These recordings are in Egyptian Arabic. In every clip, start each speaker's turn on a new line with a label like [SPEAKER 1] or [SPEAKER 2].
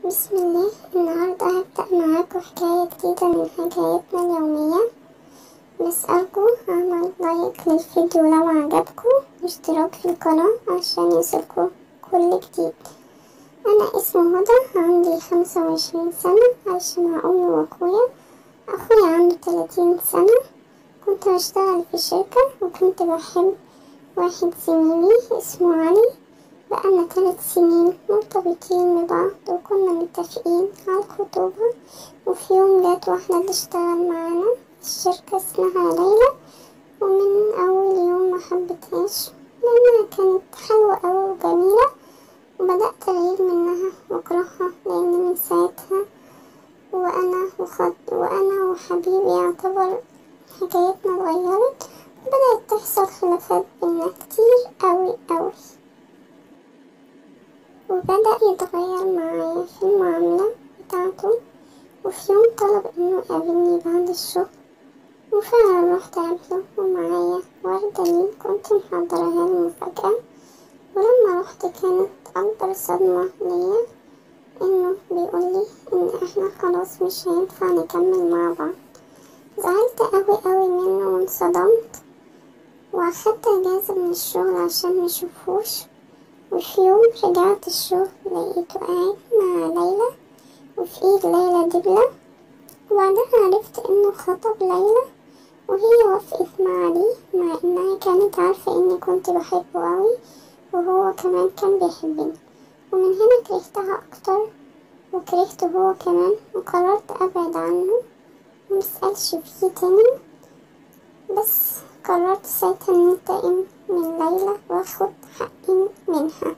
[SPEAKER 1] بسم الله النهاردة هبدأ معاكم حكاية جديدة من حكايتنا اليومية بس أرجو عمل لايك للفيديو لو عجبكم واشتراك في القناة عشان يوصلكوا كل جديد أنا اسمي هدى عندي خمسة وعشرين سنة عايشة مع أمي وأخويا أخويا عنده تلاتين سنة كنت بشتغل في شركة وكنت بحب واحد زميلي اسمه علي بقالنا ثلاث سنين مرتبطين ببعض وكنا متفقين على الخطوبة وفي يوم جت واحدة تشتغل معانا في الشركة اسمها ليلى ومن أول يوم ما حبيتهاش لأنها كانت حلوة أوي وجميلة وبدأت أغير منها وأكرهها لأن من ساعتها وأنا وخد وأنا وحبيبي يعتبر حكايتنا اتغيرت وبدأت تحصل خلافات بينا كتير أوي أوي وبدأ يتغير معايا في المعاملة بتاعته وفي يوم طلب إنه يقابلني بعد الشغل وفعلا رحت قابله ومعايا وردة ليه كنت محضرها له مفاجأة ولما رحت كانت أكبر صدمة ليا إنه بيقولي إن إحنا خلاص مش هينفع نكمل مع بعض زعلت أوي أوي منه وانصدمت وأخدت إجازة من الشغل عشان مشوفوش وفي يوم رجعت الشغل لقيته قاعد مع ليلى وفي ايد ليلى دبلة وبعدها عرفت انه خطب ليلى وهي وافقت مع علي مع انها كانت عارفة اني كنت بحبه اوي وهو كمان كان بيحبني ومن هنا كرهتها اكتر وكرهته هو كمان وقررت ابعد عنه ومسألش فيه تاني بس قررت ساعتها اني انتقم من ليلى واخد حقي منها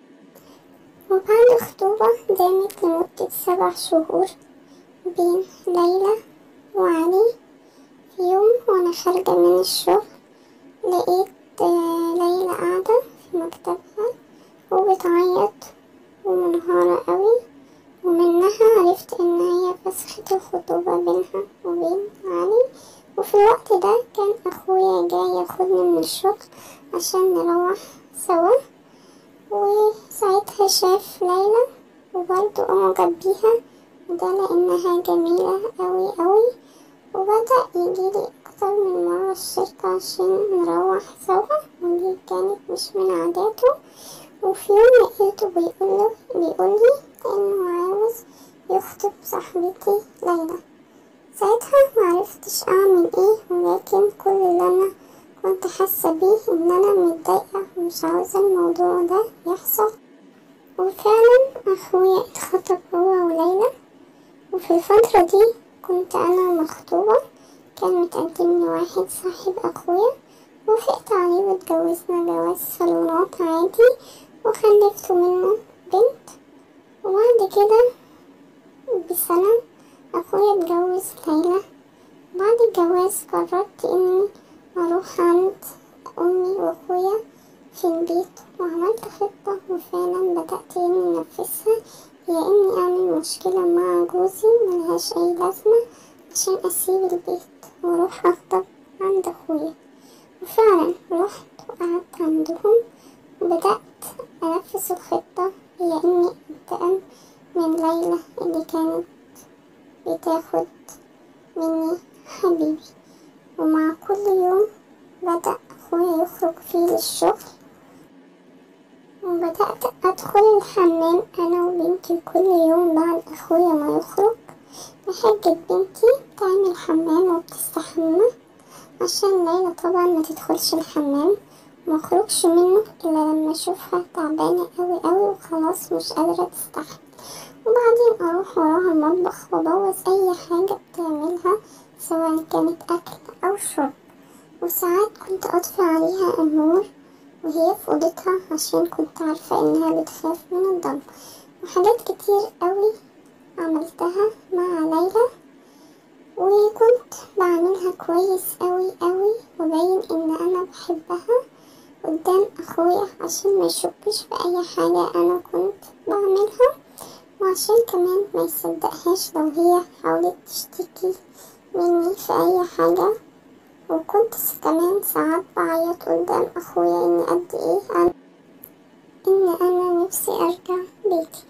[SPEAKER 1] وبعد خطوبة دامت لمدة سبع شهور بين ليلى وعلي في يوم وانا خارجة من الشغل لقيت ليلى قاعدة في مكتبها وبتعيط ومنهارة قوي ومنها عرفت ان هي فسخت الخطوبة بينها وبين علي وفي الوقت ده كان اخويا جاي ياخدني من الشغل عشان نروح سوا وساعتها شاف ليلى وبرضه أعجب بيها وده لأنها جميلة أوي أوي وبدأ يجيلي أكتر من مرة الشركة عشان نروح سوا ودي كانت مش من عاداته وفي يوم لقيته بيقوله بيقولي إنه عاوز يخطب صاحبتي ليلى ساعتها معرفتش أعمل إيه ولكن كل اللي أنا كنت حاسة بيه إن أنا متضايقة ومش عاوزة الموضوع ده يحصل وفعلا أخويا اتخطب هو وليلى وفي الفترة دي كنت أنا مخطوبة كان متقدملي واحد صاحب أخويا وافقت عليه واتجوزنا جواز صالونات عادي وخلفت منه بنت وبعد كده بسنة أخويا اتجوز ليلى بعد الجواز قررت إني أروح عند أمي وأخويا في البيت وعملت خطة وفعلا بدأت إني أنفذها هي إني أعمل مشكلة مع جوزي ملهاش أي لازمة عشان أسيب البيت وأروح أخطب عند أخويا وفعلا رحت وقعدت عندهم وبدأت أنفذ الخطة هي إني أنتقم من ليلى اللي كانت بتاخد مني حبيبي ومع كل يوم بدأ أخويا يخرج فيه للشغل وبدأت أدخل الحمام أنا وبنتي كل يوم بعد أخويا ما يخرج بحجة بنتي تعمل حمام وبتستحمى عشان ليلى طبعا ما تدخلش الحمام مخرجش منه إلا لما أشوفها تعبانة أوي أوي وخلاص مش قادرة تستحمل وبعدين أروح وراها المطبخ وأبوظ أي حاجة بتعملها سواء كانت أكل أو شرب وساعات كنت أطفي عليها النور وهي في أوضتها عشان كنت عارفة إنها بتخاف من الضلمة وحاجات كتير قوي عملتها مع ليلى وكنت بعملها كويس قوي قوي وباين إن أنا بحبها قدام أخويا عشان ما يشكش في أي حاجة أنا كنت بعملها وعشان كمان ما يصدقهاش لو هي حاولت تشتكي مني في أي حاجة وكنت كمان ساعات بعيط قدام أخويا إني قد إيه أنا إن أنا نفسي أرجع بيتي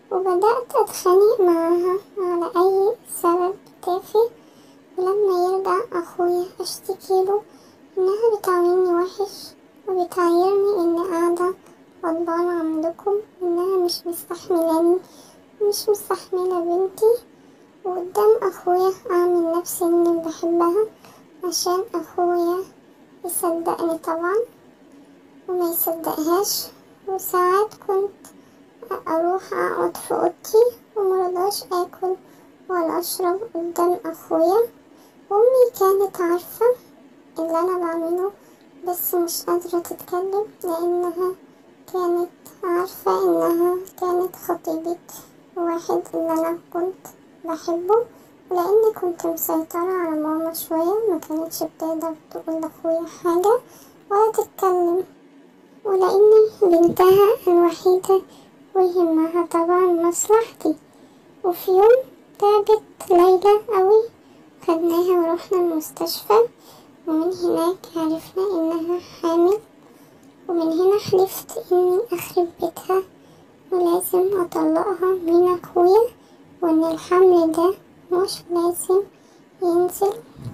[SPEAKER 1] وبدأت أتخانق معاها على أي سبب تافه ولما يرجع أخويا أشتكيله إنها بتعاملني وحش وبتعايرني إني قاعدة غضبانة عندكم إنها مش مستحملاني مش مستحملة بنتي وقدام أخويا أعمل نفسي إني بحبها عشان أخويا يصدقني طبعا وما يصدقهاش وساعات كنت أروح أقعد في أوضتي ومرضاش آكل ولا أشرب قدام أخويا أمي كانت عارفة اللي أنا بعمله بس مش قادرة تتكلم لأنها كانت عارفة إنها كانت خطيبة واحد اللي أنا كنت بحبه ولأني كنت مسيطرة على ماما شوية ما كانتش بتقدر تقول لأخويا حاجة ولا تتكلم ولأني بنتها الوحيدة ويهمها طبعا مصلحتي وفي يوم تعبت ليلى قوي خدناها ورحنا المستشفى ومن هناك عرفنا إنها حامل ومن هنا حلفت إني أخرب بيتها ولازم أطلقها من أخويا وإن الحمل ده مش لازم ينزل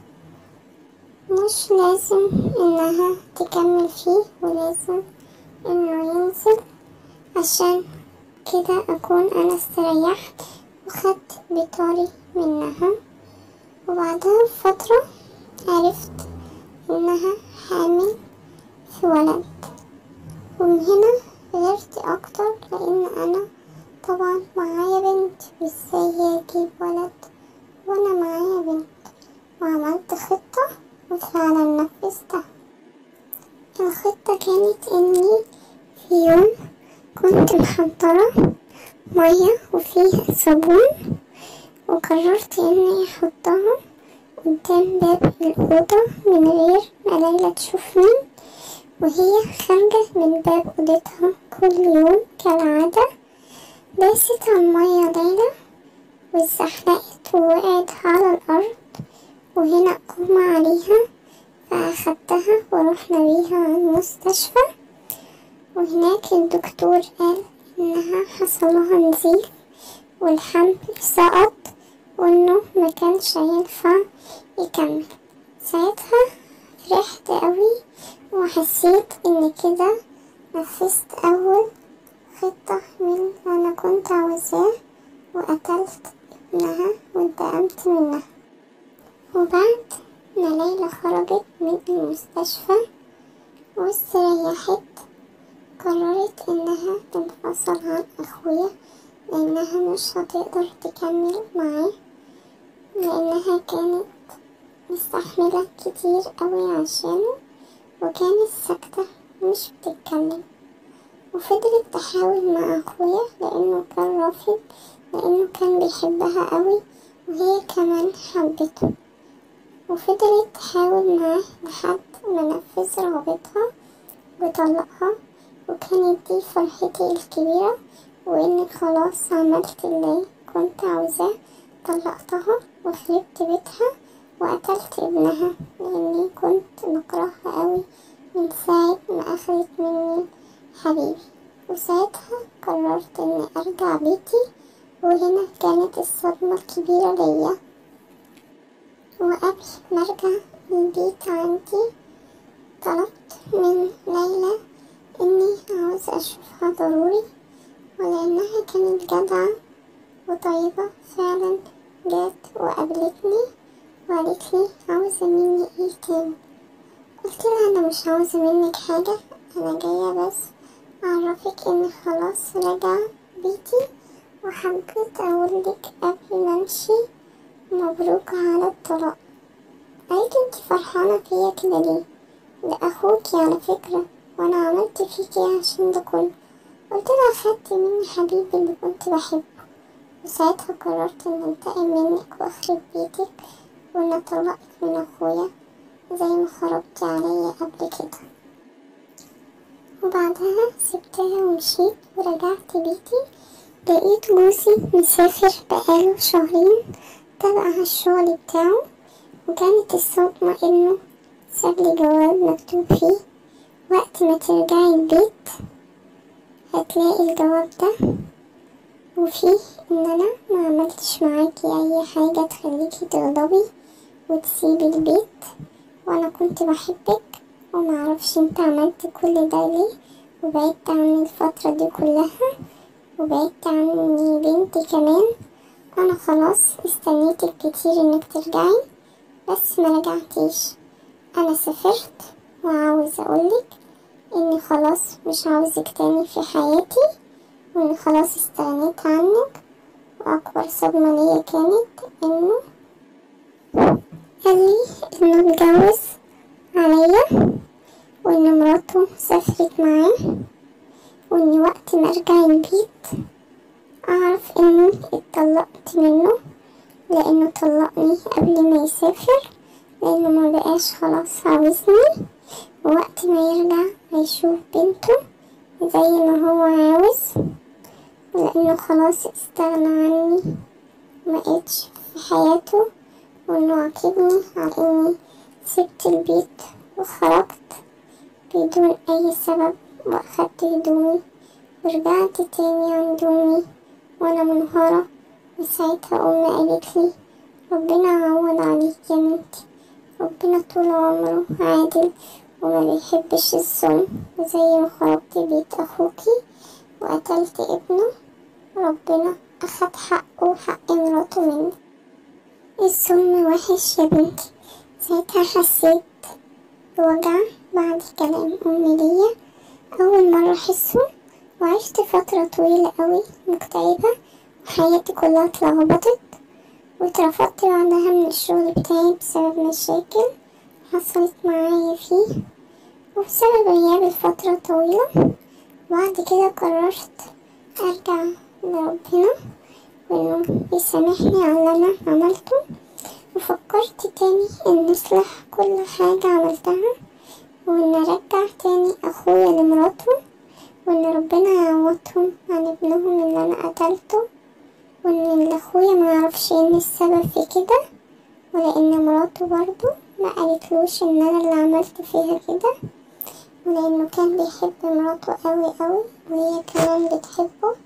[SPEAKER 1] مش لازم إنها تكمل فيه ولازم إنه ينزل عشان كده أكون أنا استريحت وخدت بطاري منها وبعدها بفترة عرفت إنها حامل في ولد ومن هنا غيرت أكتر لأن أنا طبعا معايا بنت وازاي هي تجيب ولد وأنا معايا بنت وعملت خطة وفعلا نفذتها الخطة كانت إني في يوم كنت محضرة مية وفيه صابون وقررت إني أحطها قدام باب الأوضة من غير ما ليلى تشوفني وهي خارجة من باب أوضتها كل يوم كالعادة داست على المية ليلى واتزحلقت ووقعت على الأرض وهنا أغمى عليها فأخدتها ورحنا بيها على المستشفى وهناك الدكتور قال إنها حصلها نزيف والحمل سقط وإنه مكانش هينفع يكمل ساعتها فرحت قوي وحسيت إن كده نفذت أول خطة من اللي أنا كنت عاوزاه وقتلت ابنها وانتقمت منها وبعد ما ليلى خرجت من المستشفى واستريحت قررت إنها تنفصل عن أخويا لأنها مش هتقدر تكمل معاه لأنها كانت مستحملة كتير أوي عشانه وكانت ساكتة مش بتتكلم وفضلت تحاول مع أخويا لأنه كان رافض لأنه كان بيحبها أوي وهي كمان حبته وفضلت تحاول معاه لحد ما نفذ رغبتها وطلقها وكانت دي فرحتي الكبيرة وإني خلاص عملت اللي كنت عاوزاه طلقتها وخربت بيتها وقتلت ابنها لأني كنت بكرهها أوي من ساعة ما أخدت مني حبيبي وساعتها قررت إني أرجع بيتي وهنا كانت الصدمة الكبيرة ليا وقبل ما أرجع البيت عندي طلبت من ليلى إني عاوز أشوفها ضروري ولأنها كانت جدعة وطيبة فعلا جت وقابلتني وقالت لي عاوزة مني ايه تاني قلت لها أنا مش عاوزة منك حاجة أنا جاية بس أعرفك إني خلاص راجعة بيتي وحبيت أقولك قبل ما أمشي مبروك على الطلاق قالت انتي فرحانة فيا كده ليه ده أخوكي على فكرة وأنا عملت فيكي عشان ده كله قلت لها خدتي مني حبيبي اللي كنت بحبه وساعتها قررت إن أنتقم منك وأخرب بيتك وإن أطلقك من أخويا زي ما خرجتي عليا قبل كده وبعدها سبتها ومشيت ورجعت بيتي لقيت جوزي مسافر بقاله شهرين تبع الشغل بتاعه وكانت الصدمة إنه سابلي جواب مكتوب فيه وقت ما ترجعي البيت هتلاقي الجواب ده وفي ان انا ما عملتش معاكي اي حاجة تخليكي تغضبي وتسيبي البيت وانا كنت بحبك ومعرفش انت عملت كل ده ليه وبعدت عني الفترة دي كلها وبعدت عني بنتي كمان انا خلاص استنيتك كتير انك ترجعي بس ما رجعتيش انا سافرت وعاوز اقولك اني خلاص مش عاوزك تاني في حياتي واني خلاص استغنيت عنك واكبر صدمة ليا كانت انه قالي انه اتجوز عليا وان مراته سافرت معاه وان وقت ما ارجع البيت اعرف اني اتطلقت منه لانه طلقني قبل ما يسافر لانه ما بقاش خلاص عاوزني ووقت ما يرجع هيشوف بنته زي ما هو عاوز لانه خلاص استغنى عني مبقتش في حياته وانه عاقبني على اني سبت البيت وخرجت بدون اي سبب واخدت هدومي ورجعت تاني عند امي وانا منهارة وساعتها امي قالتلي ربنا يعوض عليك يا بنتي ربنا طول عمره عادل وما بيحبش الظلم زي ما خرجت بيت اخوكي وقتلت ابنه ربنا اخد حقه وحق مراته مني الظلم وحش يا بنتي ساعتها حسيت بوجع بعد كلام امي ليا اول مرة احسه وعشت فترة طويلة قوي مكتئبة وحياتي كلها اتلخبطت واترفضت بعدها من الشغل بتاعي بسبب مشاكل حصلت معايا فيه وبسبب غياب الفترة طويلة بعد كده قررت أرجع لربنا وإنه يسامحني على اللي أنا عملته وفكرت تاني إن أصلح كل حاجة عملتها وإن أرجع تاني أخويا لمراته وإن ربنا يعوضهم عن ابنهم اللي أنا قتلته وإن اللي أخويا معرفش إن السبب في كده ولأن مراته برضه ما قالتلوش إن أنا اللي عملت فيها كده ولأنه كان بيحب مراته أوي أوي وهي كمان بتحبه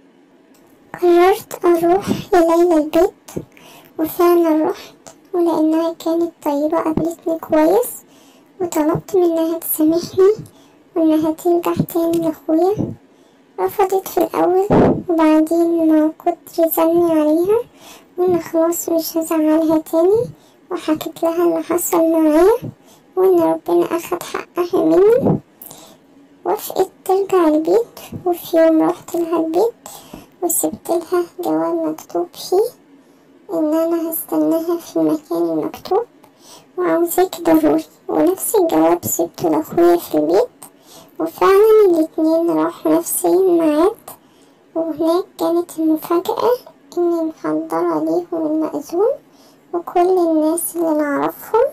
[SPEAKER 1] قررت أروح لليلى البيت وفعلا رحت ولأنها كانت طيبة قابلتني كويس وطلبت منها تسامحني وإنها ترجع تاني لأخويا رفضت في الأول وبعدين مع كتر زني عليها وإن خلاص مش هزعلها تاني وحكيت لها اللي حصل معايا وإن ربنا أخد حقها مني وافقت ترجع البيت وفي يوم رحت لها البيت وسبت لها جواب مكتوب فيه إن أنا هستناها في المكان المكتوب وعاوزاك ضروري ونفس الجواب سبته لأخويا في البيت وفعلا الاتنين راحوا نفس الميعاد وهناك كانت المفاجأة إني محضرة ليهم المأذون وكل الناس اللي نعرفهم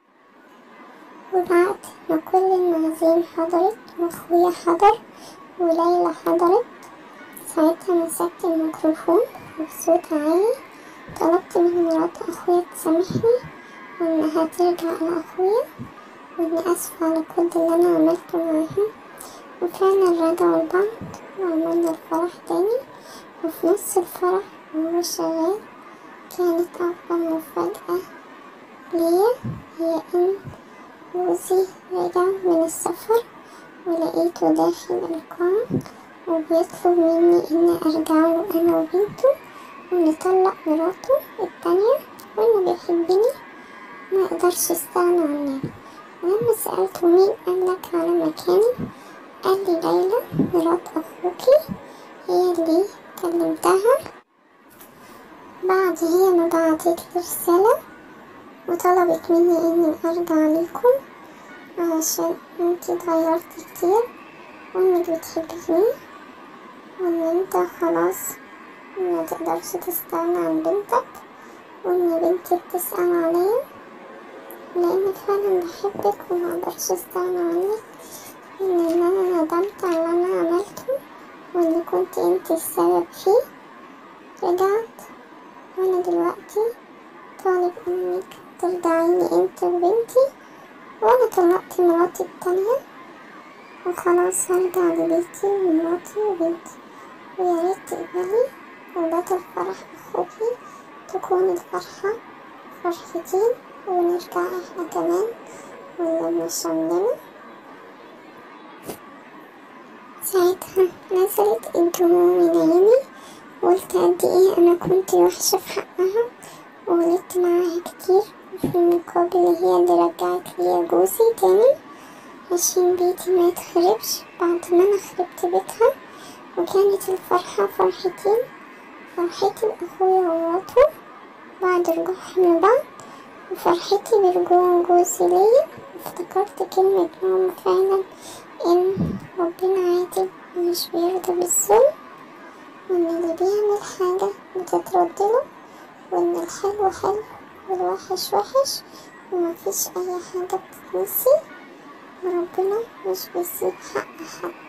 [SPEAKER 1] وبعد ما كل المعازيم حضرت وأخويا حضر وليلى حضرت ساعتها مسكت الميكروفون وبصوت عالي طلبت من مرات أخويا تسامحني وإنها ترجع لأخويا وإني آسفة على كل اللي أنا عملته معاها وفعلا رجعوا لبعض وعملنا الفرح تاني وفي نص الفرح وهو شغال كانت أكبر مفاجأة ليا هي إن جوزي رجع من السفر ولقيته داخل القاعة وبيطلب مني إني أرجعله أنا وبنته ونطلق مراته التانية وإنه بيحبني ما يقدرش يستغنى عني ولما سألته مين قالك على مكاني قال لي ليلى مرات أخوكي هي اللي كلمتها بعد هي ما بعتت لي رسالة وطلبت مني إني أرجع ليكم علشان انتي اتغيرتي كتير وإنك بتحبيني وإن انت خلاص ما تقدرش تستغنى عن بنتك وإن بنتي بتسأل عليا لأني فعلا بحبك ومقدرش استغنى عنك إن أنا ندمت على اللي أنا عملته وإن كنت انت السبب فيه رجعت وأنا دلوقتي طالب إنك ترضعيني انت وبنتي وأنا طلقت مراتي التانية وخلاص هرجع لبيتي ومراتي وبنتي وياريت تقبلي وبطل فرح أخوكي تكون الفرحة فرحتين ونرجع احنا كمان ونلم الشملمة ساعتها نزلت الدموع من عيني وقلت قد ايه انا كنت وحشة في حقها وغلطت معاها كتير وفي المقابل هي اللي رجعت لي جوزي تاني عشان بيتي ما يتخربش بعد ما انا خربت بيتها وكانت الفرحة فرحتين فرحتي بأخويا ومراته بعد رجوعهم لبعض وفرحتي برجوع جوزي ليا وافتكرت كلمة ماما فعلا إن ربنا عادل مش بيرضى بالظلم وإن اللي بيعمل حاجة بتتردله وإن الحلو حلو والوحش وحش ومفيش أي حاجة بتتنسي وربنا مش بيسيب حق حد